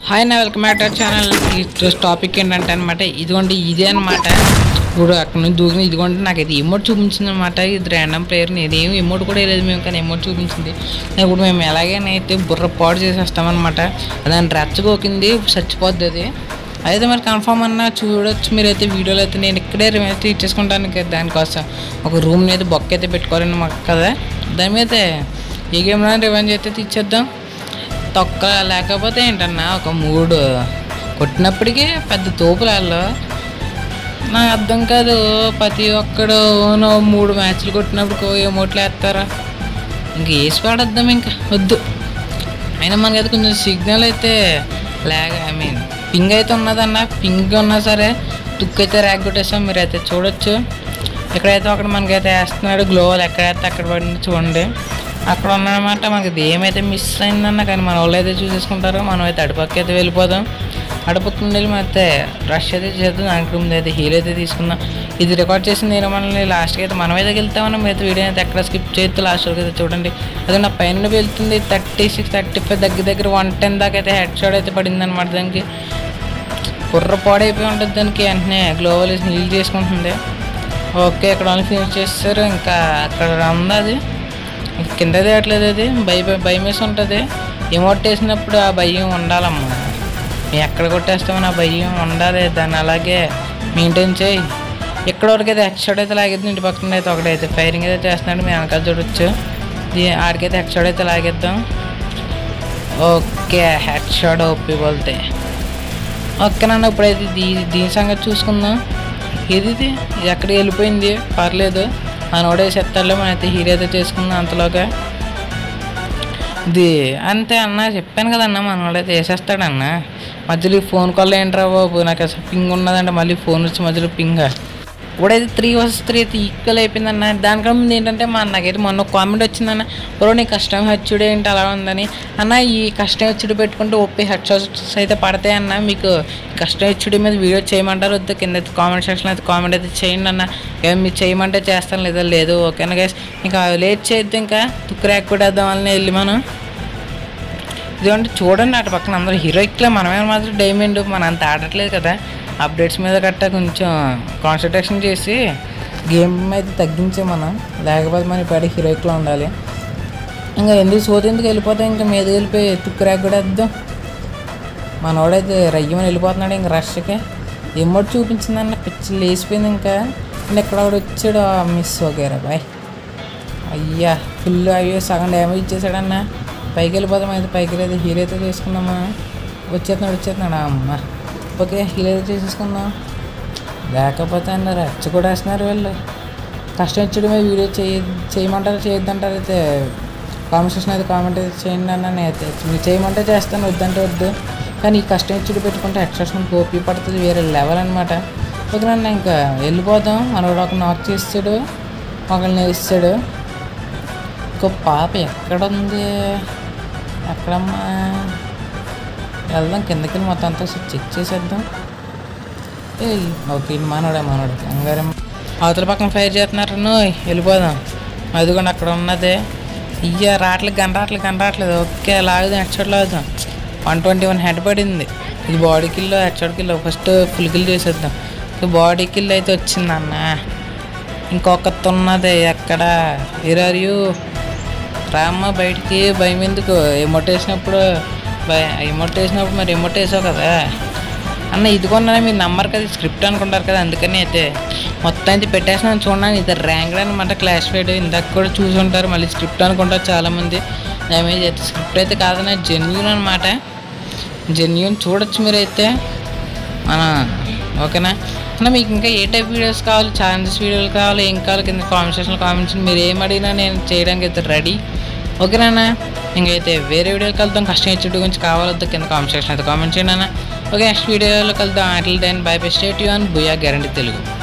hi నా welcome back to channel ఈరోజు topic ఏంటంటే అనమాట ఇదిగోండి ఇదే అనమాట ఇప్పుడు అక్కడ నుంచి దూకిన ఇదిగోండి నాకు ఇది ఎమోట్ చూపించింది అనమాట ఇది ర్యాండమ్ ప్లేయర్ ఇదేమి ఎమోట్ కూడా లేదు మేము కానీ ఎమోట్ చూపించింది ఇప్పుడు మేము ఎలాగైనా బుర్ర పాడు చేసేస్తామన్నమాట దాన్ని రెచ్చగోకింది చచ్చిపోద్ది అది అయితే మరి కన్ఫామ్ అన్న చూడొచ్చు మీరైతే వీడియోలో అయితే నేను ఇక్కడే రిమైజ్ ఇచ్చేసుకుంటాను కదా దానికోసం ఒక రూమ్ని అయితే బొక్క అయితే పెట్టుకోవాలని మాకు కదా దాని మీద ఏ గేమ్లో రివెంజ్ అయితే తెచ్చేద్దాం తొక్క లేకపోతే ఏంటన్నా ఒక మూడు కొట్టినప్పటికీ పెద్ద తోపులాల్లో నాకు అర్థం కాదు ప్రతి ఒక్కడు ఓనో మూడు మ్యాచ్లు కొట్టినప్పుడు ఏమోట్లు వేస్తారా ఇంక వేసి పాడొద్దాం ఇంకా వద్దు అయినా మనకైతే కొంచెం సిగ్నల్ అయితే లేక ఐ మీన్ పింగ్ అయితే ఉన్నదన్న పింగ్ ఉన్నా సరే తుక్కు అయితే ర్యాక్ కొట్టేస్తాం మీరు అయితే చూడొచ్చు ఎక్కడైతే అక్కడ మనకైతే వేస్తున్నాడు గ్లోవల్ ఎక్కడైతే అక్కడ పడింది చూడండి అక్కడ ఉన్నమాట మనకి ఇది ఏమైతే మిస్ అయిందన్న కానీ మన వాళ్ళు అయితే చూసేసుకుంటారో మనం అయితే అటుపక్క అయితే వెళ్ళిపోదాం అటుపక్క నుండి వెళ్ళి అయితే రష్ అయితే చేద్దాం దానికి ముందు అయితే హీల్ అయితే తీసుకుందాం ఇది రికార్డ్ చేసింది నేను మనల్ని లాస్ట్కి అయితే మనం అయితే వెళ్తామన్నా మిగతా వీడియో అయితే ఎక్కడ స్కిప్ చేస్తే లాస్ట్ వరకు అయితే చూడండి అదే నా పైన వెళ్తుంది థర్టీ సిక్స్ థర్టీ ఫైవ్ దగ్గర దగ్గర వన్ టెన్ దాకా అయితే హెడ్ షాట్ అయితే పడింది అనమాట దానికి కుర్ర పాడైపోయి ఉంటుంది దానికి వెంటనే గ్లోబల్ హీల్ చేసుకుంటుంది ఓకే ఇక్కడ వాళ్ళు ఫినిష్ చేస్తారు ఇంకా అక్కడ ఉంది అది కింద తేయట్లేదు అది భయ భయం వేసి ఉంటుంది ఎమోట్ వేసినప్పుడు ఆ భయం ఉండాలమ్మా మేము ఎక్కడ కొట్టేస్తామని ఆ భయం ఉండాలి దాన్ని అలాగే మెయింటైన్ చేయి ఎక్కడ వరకు అయితే హెడ్ షాట్ అయితే లాగేద్దాం ఇంటి పక్కన అయితే ఒకటైతే ఫైరింగ్ అయితే చేస్తున్నాడు మేము వెనకాల చూడొచ్చు దీ- ఆడికైతే హెడ్ షాట్ అయితే లాగేద్దాం ఓకే హెడ్ షాట్ ఒప్పి బోల్తే ఓకే నన్ను ఇప్పుడైతే దీ దీని సంగతి చూసుకుందాం ఇది ఇది ఇది ఎక్కడికి వెళ్ళిపోయింది పర్లేదు మనోడేసి ఎత్తాలో మనం అయితే హీరో అయితే చేసుకుందాం అంతలోగా ఇది అంతే అన్న చెప్పాను కదన్న మనోడైతే వేసేస్తాడన్న మధ్యలో ఈ ఫోన్ కాల్ ఏంట్రా బాబు నాకు అసలు పింగ్ ఉన్నదంటే మళ్ళీ ఫోన్ వచ్చి మధ్యలో పింగ్ ఇప్పుడైతే త్రీ వర్సెస్ త్రీ అయితే ఈక్వల్ అయిపోయిందన్న దానికన్నా ముందు ఏంటంటే మా నాకైతే మొన్న కామెంట్ వచ్చిందన్న బ్రో నీ కష్టం హెచ్చుడు ఏంటి అలా ఉందని అన్న ఈ కష్టం హెచ్చుడు పెట్టుకుంటే ఒప్పి హెడ్ షాట్స్ అయితే పడతాయి అన్న మీకు కష్టం హెచ్చుడి మీద వీడియో చేయమంటారు వద్దు కింద అయితే కామెంట్ సెక్షన్ అయితే కామెంట్ అయితే చేయండి అన్న ఏం మీరు చేయమంటే చేస్తాను లేదా లేదు ఓకేనా గైస్ ఇంకా లేట్ చేయొద్దు ఇంకా తుక్కు ర్యాక్ కొట్టేద్దాం వాళ్ళని వెళ్ళి మనం ఇదంటే చూడండి అటు పక్కన అందరూ హీరోయిక్లే మనమే మాత్రం డైమండ్ మనం అంత ఆడట్లేదు కదా అప్డేట్స్ మీద గట్టా కొంచెం కాన్సన్ట్రేషన్ చేసి గేమ్ అయితే తగ్గించే మనం లేకపోతే మనం ఇప్పుడు హీరోయిక్లో ఉండాలి ఇంకా ఎందుకు సోతి ఎందుకు వెళ్ళిపోతే ఇంకా మీద వెళ్ళిపోయి తుక్కు ర్యాక్ కూడా వేద్దాం మనోడైతే రయ్యమని వెళ్ళిపోతున్నాడు ఇంకా రష్కి ఎమ్మటి చూపించిందన్న పిచ్చి లేచిపోయింది ఇంకా ఇంకా ఎక్కడ ఒకడు వచ్చాడు మిస్ ఓకేరా బాయ్ అయ్యా ఫుల్ అయ్యో సగం డ్యామేజ్ ఇచ్చేసాడన్న పైకి వెళ్ళిపోదాం అయితే పైకి లేదు హీరో అయితే చేసుకుందామా వచ్చేస్తున్నాడు వచ్చేస్తున్నాడు అమ్మ ఓకే హీరో అయితే చేసేసుకుందాం లేకపోతే అన్న రచ్చ కూడా వేస్తున్నారు వీళ్ళు కష్టం వచ్చడమే వీడియో చేయ చేయమంటారు చేయొద్దంటారు అయితే కామెంట్ సెక్షన్ అయితే కామెంట్ అయితే చేయండి అన్న నేనైతే మీరు చేయమంటే చేస్తాను వద్దంటే వద్దు కానీ ఈ కష్టం ఇచ్చుడు పెట్టుకుంటే ఎక్స్ట్రాషన్ గోపి పడుతుంది వేరే లెవెల్ అనమాట ఓకేనన్న ఇంకా వెళ్ళిపోదాం మనోడు ఒక నాక్ చేస్తాడు ఒకరిని ఇస్తాడు ఇంకో పాప ఎక్కడ ఉంది ఎక్కడమ్మా వెళ్దాం కిందకి వెళ్ళి మొత్తం అంతా చెక్ చేసేద్దాం ఏ ఓకే ఇది మనోడే మనోడే కంగారం అవతల పక్కన ఫైర్ చేస్తున్నారు నువ్వు వెళ్ళిపోదాం అదిగోండి అక్కడ ఉన్నదే ఇయ్య రావట్లేదు గన్ రావట్లేదు గన్ రావట్లేదు ఓకే లాగుదాం హెడ్ షాట్ లాగుదాం వన్ ట్వంటీ వన్ హెడ్ పడింది ఇది బాడీ కిల్లో హెడ్ షాట్ కిల్లో ఫస్ట్ ఫుల్ కిల్ చేసేద్దాం బాడీ కిల్ అయితే వచ్చిందన్న ఇంకొకటి ఉన్నది ఎక్కడ ఇరారియు రామ్మ బయటికి భయం ఎందుకు ఎమోట్ వేసినప్పుడు భయ ఎమోట్ వేసినప్పుడు మరి ఎమోట్ వేసావు కదా అన్న ఇది కొన్నా మీ నంబర్ కదా స్క్రిప్ట్ అనుకుంటారు కదా అందుకని అయితే మొత్తం అయితే పెట్టేసినాను చూడండి ఇది ర్యాంక్ అనమాట క్లాస్ ఫైడ్ ఇందాక కూడా చూసి ఉంటారు మళ్ళీ స్క్రిప్ట్ అనుకుంటారు చాలామంది డ్యామేజ్ అయితే స్క్రిప్ట్ అయితే కాదన్న జెన్యున్ అనమాట జెన్యున్ చూడొచ్చు మీరైతే మన ఓకేనా అన్న మీకు ఇంకా ఏ టైప్ వీడియోస్ కావాలి ఛాలెంజెస్ వీడియోలు కావాలి ఏం కావాలి కింద కామెంట్ సెక్షన్లో కామెంట్స్ మీరు ఏం అడిగినా నేను చేయడానికి అయితే రెడీ ఓకేనా ఇంకైతే వేరే వీడియోకి వెళ్తాం కష్టం ఇచ్చేటి గురించి కావాలొద్దు కింద కామెంట్ సెక్షన్ అయితే కామెంట్ చేయండి అన్న ఓకే నెక్స్ట్ వీడియోలో కలుద్దాం అట్లా దెన్ బై బై స్టేట్ యూ అని బుయా గ్యారంటీ తెలుగు